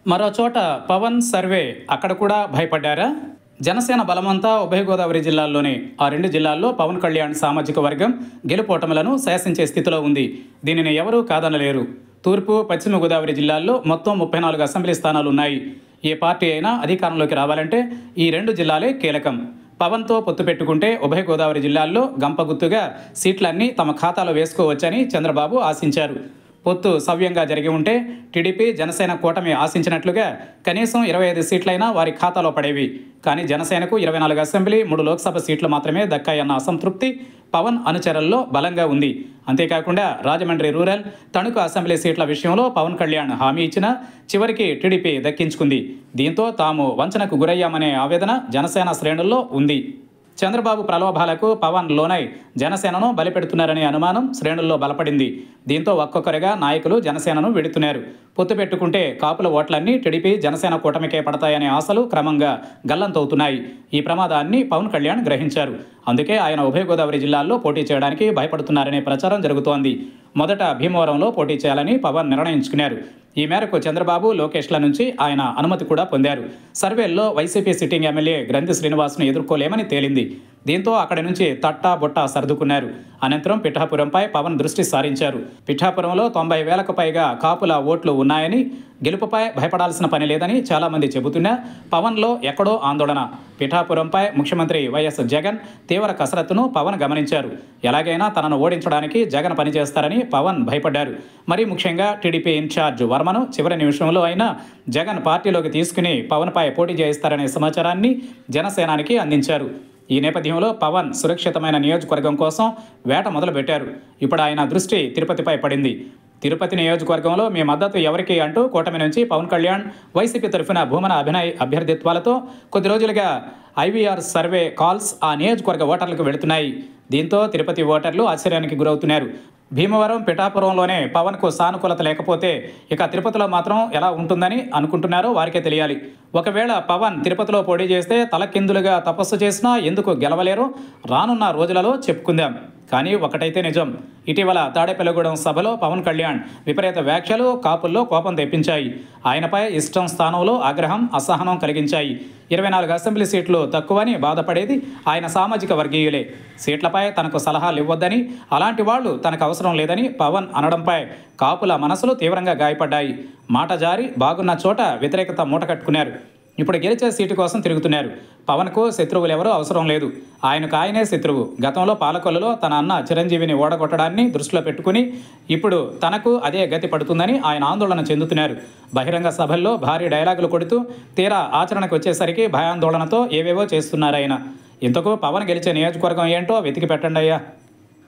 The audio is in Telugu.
మరో చోట పవన్ సర్వే అక్కడ కూడా భయపడ్డారా జనసేన బలమంతా ఉభయ గోదావరి జిల్లాల్లోనే ఆ రెండు జిల్లాల్లో పవన్ కళ్యాణ్ సామాజిక వర్గం గెలుపోటములను శాసించే స్థితిలో ఉంది దీనిని ఎవరూ కాదనలేరు తూర్పు పశ్చిమ గోదావరి జిల్లాల్లో మొత్తం ముప్పై నాలుగు అసెంబ్లీ స్థానాలు ఉన్నాయి ఏ పార్టీ అయినా అధికారంలోకి రావాలంటే ఈ రెండు జిల్లాలే కీలకం పవన్తో పొత్తు పెట్టుకుంటే ఉభయ గోదావరి జిల్లాల్లో గంపగుత్తుగా సీట్లన్నీ తమ ఖాతాలో వేసుకోవచ్చని చంద్రబాబు ఆశించారు పొత్తు సవ్యంగా జరిగి ఉంటే టీడీపీ జనసేన కూటమి ఆశించినట్లుగా కనీసం ఇరవై ఐదు సీట్లైనా వారి ఖాతాలో పడేవి కానీ జనసేనకు ఇరవై నాలుగు అసెంబ్లీ మూడు లోక్సభ సీట్లు మాత్రమే దక్కాయన్న అసంతృప్తి పవన్ అనుచరుల్లో బలంగా ఉంది అంతేకాకుండా రాజమండ్రి రూరల్ తణుకు అసెంబ్లీ సీట్ల విషయంలో పవన్ కళ్యాణ్ హామీ ఇచ్చినా చివరికి టీడీపీ దక్కించుకుంది దీంతో తాము వంచనకు గురయ్యామనే ఆవేదన జనసేన శ్రేణుల్లో ఉంది చంద్రబాబు ప్రలోభాలకు పవన్ లోనై జనసేనను బలిపెడుతున్నారనే అనుమానం శ్రేణుల్లో బలపడింది దీంతో ఒక్కొక్కరిగా నాయకులు జనసేనను వెడుతున్నారు పొత్తు పెట్టుకుంటే కాపుల ఓట్లన్నీ టీడీపీ జనసేన కూటమికే పడతాయనే ఆశలు క్రమంగా గల్లంతవుతున్నాయి ఈ ప్రమాదాన్ని పవన్ కళ్యాణ్ గ్రహించారు అందుకే ఆయన ఉభయ గోదావరి జిల్లాల్లో పోటీ చేయడానికి భయపడుతున్నారనే ప్రచారం జరుగుతోంది మొదట భీమవరంలో పోటీ చేయాలని పవన్ నిర్ణయించుకున్నారు ఈ మేరకు చంద్రబాబు లోకేష్ల నుంచి ఆయన అనుమతి కూడా పొందారు సర్వేల్లో వైసీపీ సిట్టింగ్ ఎమ్మెల్యే గ్రంథి శ్రీనివాస్ను ఎదుర్కోలేమని తేలింది దీంతో అక్కడి నుంచి తట్టా బొట్టా సర్దుకున్నారు అనంతరం పిఠాపురంపై పవన్ దృష్టి సారించారు పిఠాపురంలో తొంభై వేలకు పైగా కాపుల ఓట్లు ఉన్నాయని గెలుపుపై భయపడాల్సిన పని లేదని చాలామంది చెబుతున్నా పవన్లో ఎక్కడో ఆందోళన పిఠాపురంపై ముఖ్యమంత్రి వైఎస్ జగన్ తీవ్ర కసరత్తును పవన్ గమనించారు ఎలాగైనా తనను ఓడించడానికి జగన్ పనిచేస్తారని పవన్ భయపడ్డారు మరీ ముఖ్యంగా టీడీపీ ఇన్ఛార్జ్ వర్మను చివరి నిమిషంలో అయినా జగన్ పార్టీలోకి తీసుకుని పవన్పై పోటీ చేయిస్తారనే సమాచారాన్ని జనసేనానికి అందించారు ఈ నేపథ్యంలో పవన్ సురక్షితమైన నియోజకవర్గం కోసం వేట మొదలుపెట్టారు ఇప్పుడు ఆయన దృష్టి తిరుపతిపై పడింది తిరుపతి నియోజకవర్గంలో మీ మద్దతు ఎవరికి అంటూ కూటమి నుంచి పవన్ కళ్యాణ్ వైసీపీ తరఫున భూమన అభినయ్ అభ్యర్థిత్వాలతో కొద్ది రోజులుగా ఐవీఆర్ సర్వే కాల్స్ ఆ నియోజకవర్గ ఓటర్లకు వెళుతున్నాయి దీంతో తిరుపతి ఓటర్లు ఆశ్చర్యానికి గురవుతున్నారు భీమవరం పిఠాపురంలోనే పవన్కు సానుకూలత లేకపోతే ఇక తిరుపతిలో మాత్రం ఎలా ఉంటుందని అనుకుంటున్నారో వారికే తెలియాలి ఒకవేళ పవన్ తిరుపతిలో పోటీ చేస్తే తలకిందులుగా తపస్సు చేసినా ఎందుకు గెలవలేరో రానున్న రోజులలో చెప్పుకుందాం కానీ ఒకటైతే నిజం ఇటీవల తాడేపల్లిగూడెం సభలో పవన్ కళ్యాణ్ విపరీత వ్యాఖ్యలు కాపుల్లో కోపం తెప్పించాయి ఆయనపై ఇష్టం స్థానంలో ఆగ్రహం అసహనం కలిగించాయి ఇరవై నాలుగు అసెంబ్లీ సీట్లు తక్కువని బాధపడేది ఆయన సామాజిక వర్గీయులే సీట్లపై తనకు సలహాలు ఇవ్వొద్దని అలాంటి వాళ్ళు తనకు అవసరం లేదని పవన్ అనడంపై కాపుల మనసులు తీవ్రంగా గాయపడ్డాయి మాట జారి బాగున్న చోట వ్యతిరేకత మూట కట్టుకున్నారు ఇప్పుడు గెలిచే సీటు కోసం తిరుగుతున్నారు పవన్కు శత్రువులు ఎవరూ అవసరం లేదు ఆయనకు ఆయనే శత్రువు గతంలో పాలకొల్లులో తన అన్న చిరంజీవిని ఓడగొట్టడాన్ని దృష్టిలో పెట్టుకుని ఇప్పుడు తనకు అదే గతి పడుతుందని ఆయన ఆందోళన చెందుతున్నారు బహిరంగ సభల్లో భారీ డైలాగులు కొడుతూ తీరా ఆచరణకు వచ్చేసరికి భయాందోళనతో ఏవేవో చేస్తున్నారు ఆయన ఇంతకు పవన్ గెలిచే నియోజకవర్గం ఏంటో వెతికి పెట్టండి అయ్యా